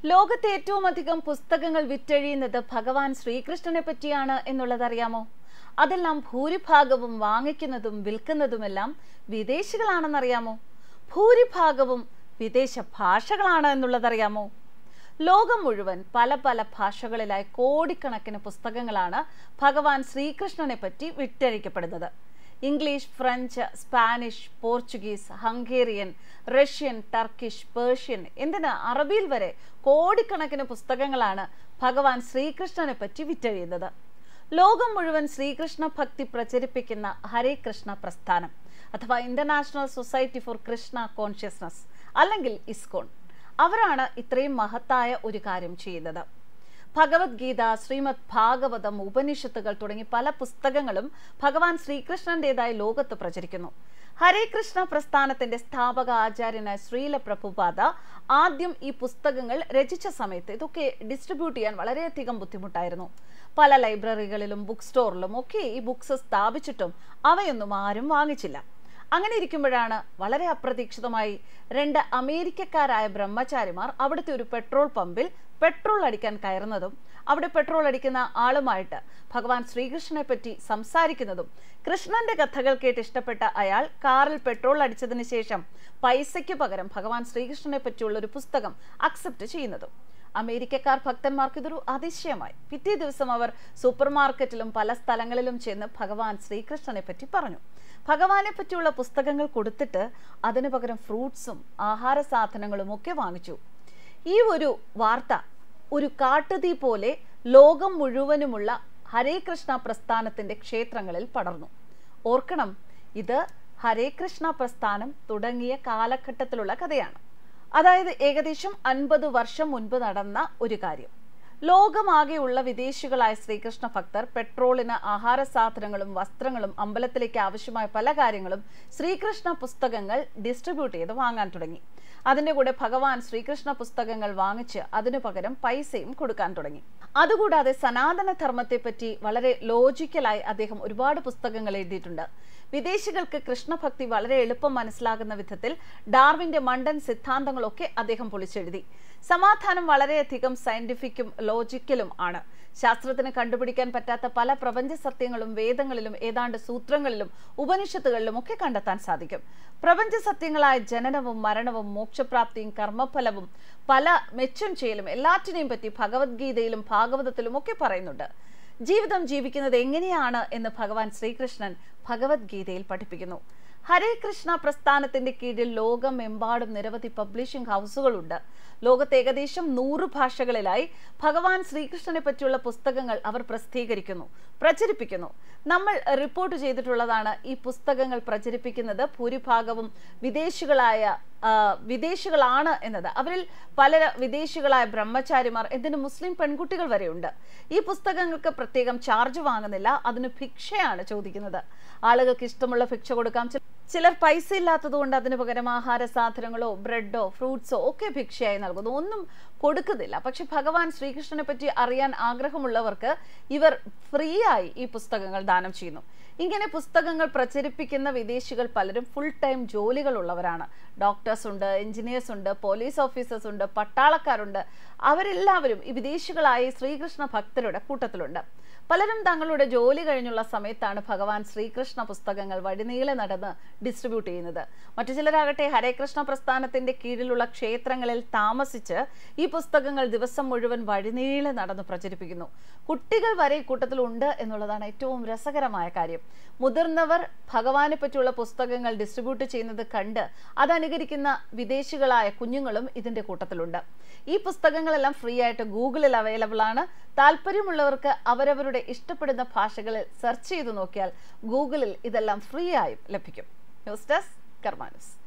ലോകത്തെ ഏറ്റവും അധികം പുസ്തകങ്ങൾ വിറ്റഴിയുന്നത് ഭഗവാൻ ശ്രീകൃഷ്ണനെ പറ്റിയാണ് എന്നുള്ളത് അറിയാമോ അതെല്ലാം ഭൂരിഭാഗവും വാങ്ങിക്കുന്നതും വിൽക്കുന്നതുമെല്ലാം വിദേശികളാണെന്നറിയാമോ ഭൂരിഭാഗവും വിദേശ ഭാഷകളാണ് എന്നുള്ളതറിയാമോ ലോകം മുഴുവൻ പല പല ഭാഷകളിലായി കോടിക്കണക്കിന് പുസ്തകങ്ങളാണ് ഭഗവാൻ ശ്രീകൃഷ്ണനെ പറ്റി വിറ്റഴിക്കപ്പെടുന്നത് English French Spanish Portuguese Hungarian Russian Turkish Persian എന്തിന് അറബിയിൽ വരെ കോടിക്കണക്കിന് പുസ്തകങ്ങളാണ് ഭഗവാൻ ശ്രീകൃഷ്ണനെ പറ്റി വിറ്റഴിയുന്നത് ലോകം മുഴുവൻ ശ്രീകൃഷ്ണ ഭക്തി പ്രചരിപ്പിക്കുന്ന ഹരേ കൃഷ്ണ പ്രസ്ഥാനം അഥവാ international society for Krishna consciousness അല്ലെങ്കിൽ ഇസ്കോൺ അവരാണ് ഇത്രയും മഹത്തായ ഒരു കാര്യം ചെയ്യുന്നത് ഭഗവത്ഗീത ശ്രീമദ് ഭാഗവതം ഉപനിഷത്തുകൾ തുടങ്ങി പല പുസ്തകങ്ങളും ഭഗവാൻ ശ്രീകൃഷ്ണന്റേതായി ലോകത്ത് പ്രചരിക്കുന്നു ഹരേ കൃഷ്ണ പ്രസ്ഥാനത്തിന്റെ സ്ഥാപക ആചാര്യനായ ശ്രീല പ്രഭുപാദ ആദ്യം ഈ പുസ്തകങ്ങൾ രചിച്ച സമയത്ത് ഇതൊക്കെ ഡിസ്ട്രിബ്യൂട്ട് ചെയ്യാൻ വളരെയധികം ബുദ്ധിമുട്ടായിരുന്നു പല ലൈബ്രറികളിലും ബുക്ക് സ്റ്റോറിലും ഒക്കെ ഈ ബുക്സ് സ്ഥാപിച്ചിട്ടും അവയൊന്നും ആരും വാങ്ങിച്ചില്ല അങ്ങനെ ഇരിക്കുമ്പോഴാണ് വളരെ അപ്രതീക്ഷിതമായി രണ്ട് അമേരിക്കക്കാരായ ബ്രഹ്മചാരിമാർ അവിടുത്തെ ഒരു പെട്രോൾ പമ്പിൽ പെട്രോൾ അടിക്കാൻ കയറുന്നതും അവിടെ പെട്രോൾ അടിക്കുന്ന ആളുമായിട്ട് ഭഗവാൻ ശ്രീകൃഷ്ണനെ പറ്റി സംസാരിക്കുന്നതും കൃഷ്ണന്റെ കഥകൾ കേട്ട് ഇഷ്ടപ്പെട്ട അയാൾ കാറിൽ പെട്രോൾ അടിച്ചതിന് ശേഷം പൈസയ്ക്ക് പകരം ഭഗവാൻ ശ്രീകൃഷ്ണനെ പറ്റിയുള്ള ഒരു പുസ്തകം അക്സെപ്റ്റ് ചെയ്യുന്നതും അമേരിക്കക്കാർ ഭക്തന്മാർക്ക് ഇതൊരു അതിശയമായി പിറ്റേ ദിവസം അവർ സൂപ്പർ മാർക്കറ്റിലും പല സ്ഥലങ്ങളിലും ചെന്ന് ഭഗവാൻ ശ്രീകൃഷ്ണനെ പറ്റി പറഞ്ഞു ഭഗവാനെ പറ്റിയുള്ള പുസ്തകങ്ങൾ കൊടുത്തിട്ട് അതിനു പകരം ഫ്രൂട്ട്സും ആഹാര സാധനങ്ങളും ഒക്കെ വാങ്ങിച്ചു ഈ ഒരു വാർത്ത ഒരു കാട്ടുതീ പോലെ ലോകം മുഴുവനുമുള്ള ഹരേ കൃഷ്ണ പ്രസ്ഥാനത്തിന്റെ ക്ഷേത്രങ്ങളിൽ പടർന്നു ഓർക്കണം ഇത് ഹരേ കൃഷ്ണ പ്രസ്ഥാനം തുടങ്ങിയ കാലഘട്ടത്തിലുള്ള കഥയാണ് അതായത് ഏകദേശം അൻപത് വർഷം മുൻപ് നടന്ന ഒരു കാര്യം ലോകമാകെയുള്ള വിദേശികളായ ശ്രീകൃഷ്ണ ഭക്തർ പെട്രോളിന് ആഹാര സാധനങ്ങളും വസ്ത്രങ്ങളും അമ്പലത്തിലേക്ക് ആവശ്യമായ പല കാര്യങ്ങളും ശ്രീകൃഷ്ണ പുസ്തകങ്ങൾ ഡിസ്ട്രിബ്യൂട്ട് ചെയ്ത് വാങ്ങാൻ തുടങ്ങി അതിന്റെ കൂടെ ഭഗവാൻ ശ്രീകൃഷ്ണ പുസ്തകങ്ങൾ വാങ്ങിച്ച് അതിനു പകരം പൈസയും കൊടുക്കാൻ തുടങ്ങി അതുകൂടാതെ സനാതന ധർമ്മത്തെ പറ്റി വളരെ ലോജിക്കലായി അദ്ദേഹം ഒരുപാട് പുസ്തകങ്ങൾ എഴുതിയിട്ടുണ്ട് വിദേശികൾക്ക് കൃഷ്ണഭക്തി വളരെ എളുപ്പം മനസ്സിലാകുന്ന വിധത്തിൽ ഡാർവിന്റെ മണ്ടൻ സിദ്ധാന്തങ്ങളൊക്കെ അദ്ദേഹം പൊളിച്ചെഴുതി സമാധാനം വളരെയധികം സയന്റിഫിക്കും ലോജിക്കലും ആണ് ശാസ്ത്രത്തിന് കണ്ടുപിടിക്കാൻ പറ്റാത്ത പല പ്രപഞ്ച സത്യങ്ങളും വേദങ്ങളിലും ഏതാണ്ട് സൂത്രങ്ങളിലും ഉപനിഷത്തുകളിലും ഒക്കെ കണ്ടെത്താൻ സാധിക്കും പ്രപഞ്ച സത്യങ്ങളായ ജനനവും മരണവും മോക്ഷപ്രാപ്തിയും കർമ്മഫലവും പല മെച്ചം ചെയ്യലും എല്ലാറ്റിനെയും പറ്റി ഭഗവത്ഗീതയിലും ഭാഗവതത്തിലും ഒക്കെ പറയുന്നുണ്ട് ജീവിതം ജീവിക്കുന്നത് എങ്ങനെയാണ് എന്ന് ഭഗവാൻ ശ്രീകൃഷ്ണൻ ഭഗവത്ഗീതയിൽ പഠിപ്പിക്കുന്നു ഹരേ കൃഷ്ണ പ്രസ്ഥാനത്തിന്റെ കീഴിൽ ലോകമെമ്പാടും നിരവധി പബ്ലിഷിംഗ് ഹൗസുകളുണ്ട് ലോകത്ത് ഏകദേശം നൂറ് ഭാഷകളിലായി ഭഗവാൻ ശ്രീകൃഷ്ണനെ പറ്റിയുള്ള പുസ്തകങ്ങൾ അവർ പ്രസിദ്ധീകരിക്കുന്നു പ്രചരിപ്പിക്കുന്നു നമ്മൾ റിപ്പോർട്ട് ചെയ്തിട്ടുള്ളതാണ് ഈ പുസ്തകങ്ങൾ പ്രചരിപ്പിക്കുന്നത് ഭൂരിഭാഗവും വിദേശികളായ വിദേശികളാണ് എന്നത് അവരിൽ പല വിദേശികളായ ബ്രഹ്മചാരിമാർ എന്തിന് മുസ്ലിം പെൺകുട്ടികൾ വരെയുണ്ട് ഈ പുസ്തകങ്ങൾക്ക് പ്രത്യേകം ചാർജ് വാങ്ങുന്നില്ല അതിന് ഭിക്ഷയാണ് ചോദിക്കുന്നത് ആളുകൾക്ക് ഇഷ്ടമുള്ള ഭിക്ഷ കൊടുക്കാം ചിലർ പൈസ ഇല്ലാത്തത് കൊണ്ട് അതിന് പകരം ആഹാര സാധനങ്ങളോ ബ്രെഡോ ഫ്രൂട്ട്സോ ഒക്കെ ഭിക്ഷയായി നൽകുന്നു ഒന്നും കൊടുക്കുന്നില്ല പക്ഷെ ഭഗവാൻ ശ്രീകൃഷ്ണനെ പറ്റി അറിയാൻ ആഗ്രഹമുള്ളവർക്ക് ഇവർ ഫ്രീ ആയി ഈ പുസ്തകങ്ങൾ ദാനം ചെയ്യുന്നു ഇങ്ങനെ പുസ്തകങ്ങൾ പ്രചരിപ്പിക്കുന്ന വിദേശികൾ പലരും ഫുൾ ടൈം ജോലികളുള്ളവരാണ് ഡോക്ടേഴ്സ് ഉണ്ട് എഞ്ചിനീയേഴ്സ് ഉണ്ട് പോലീസ് ഓഫീസേഴ്സ് ഉണ്ട് പട്ടാളക്കാരുണ്ട് അവരെല്ലാവരും ഈ വിദേശികളായ ശ്രീകൃഷ്ണ ഭക്തരുടെ കൂട്ടത്തിലുണ്ട് പലരും തങ്ങളുടെ ജോലി കഴിഞ്ഞുള്ള സമയത്താണ് ഭഗവാൻ ശ്രീകൃഷ്ണ പുസ്തകങ്ങൾ വഴിനീളെ നടന്ന് ഡിസ്ട്രിബ്യൂട്ട് ചെയ്യുന്നത് മറ്റു ചിലരാകട്ടെ ഹരേകൃഷ്ണ പ്രസ്ഥാനത്തിന്റെ കീഴിലുള്ള ക്ഷേത്രങ്ങളിൽ താമസിച്ച് ഈ പുസ്തകങ്ങൾ ദിവസം മുഴുവൻ വഴിനീളെ നടന്ന് പ്രചരിപ്പിക്കുന്നു കുട്ടികൾ വരെ കൂട്ടത്തിലുണ്ട് എന്നുള്ളതാണ് ഏറ്റവും രസകരമായ കാര്യം മുതിർന്നവർ ഭഗവാനെ പറ്റിയുള്ള പുസ്തകങ്ങൾ ഡിസ്ട്രിബ്യൂട്ട് ചെയ്യുന്നത് കണ്ട് അത് അനുകരിക്കുന്ന വിദേശികളായ കുഞ്ഞുങ്ങളും ഇതിന്റെ കൂട്ടത്തിലുണ്ട് ഈ പുസ്തകങ്ങളെല്ലാം ഫ്രീ ആയിട്ട് ഗൂഗിളിൽ അവൈലബിൾ ആണ് താല്പര്യമുള്ളവർക്ക് അവരവരുടെ ഇഷ്ടപ്പെടുന്ന ഭാഷകളിൽ സെർച്ച് ചെയ്ത് നോക്കിയാൽ ഗൂഗിളിൽ ഇതെല്ലാം ഫ്രീ ആയും ലഭിക്കും ന്യൂസ് ഡെസ്ക് കർമാനസ്